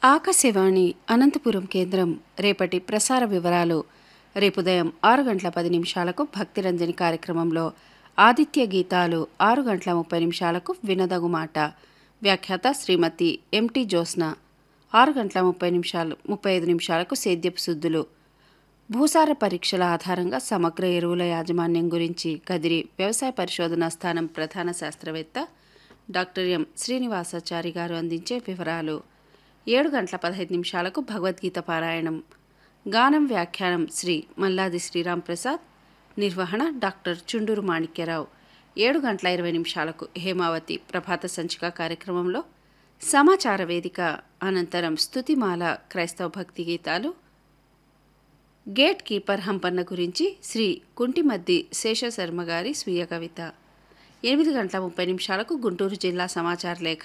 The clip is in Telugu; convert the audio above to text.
ఆకాశవాణి అనంతపురం కేంద్రం రేపటి ప్రసార వివరాలు రేపు ఉదయం ఆరు గంటల పది నిమిషాలకు భక్తిరంజని కార్యక్రమంలో ఆదిత్య గీతాలు ఆరు గంటల ముప్పై నిమిషాలకు వినదగు మాట వ్యాఖ్యాత శ్రీమతి ఎంటి జ్యోత్స్న ఆరు గంటల ముప్పై నిమిషాలు ముప్పై ఐదు నిమిషాలకు సేద్యపు శుద్ధులు భూసార పరీక్షల ఆధారంగా సమగ్ర ఎరువుల యాజమాన్యం గురించి కదిరి వ్యవసాయ పరిశోధనా స్థానం ప్రధాన శాస్త్రవేత్త డాక్టర్ ఎం శ్రీనివాసాచారి గారు అందించే వివరాలు ఏడు గంటల పదహైదు నిమిషాలకు భగవద్గీత పారాయణం గానం వ్యాఖ్యానం శ్రీ మల్లాది శ్రీరామ్ ప్రసాద్ నిర్వహణ డాక్టర్ చుండూరు మాణిక్యరావు ఏడు గంటల ఇరవై నిమిషాలకు హేమావతి ప్రభాత సంచిక కార్యక్రమంలో సమాచార వేదిక అనంతరం స్తుతిమాల క్రైస్తవ భక్తి గీతాలు గేట్ కీపర్ హంపన్న గురించి శ్రీ కుంటిమద్ది శేషశర్మ గారి స్వీయ కవిత ఎనిమిది గంటల ముప్పై నిమిషాలకు గుంటూరు జిల్లా సమాచార లేఖ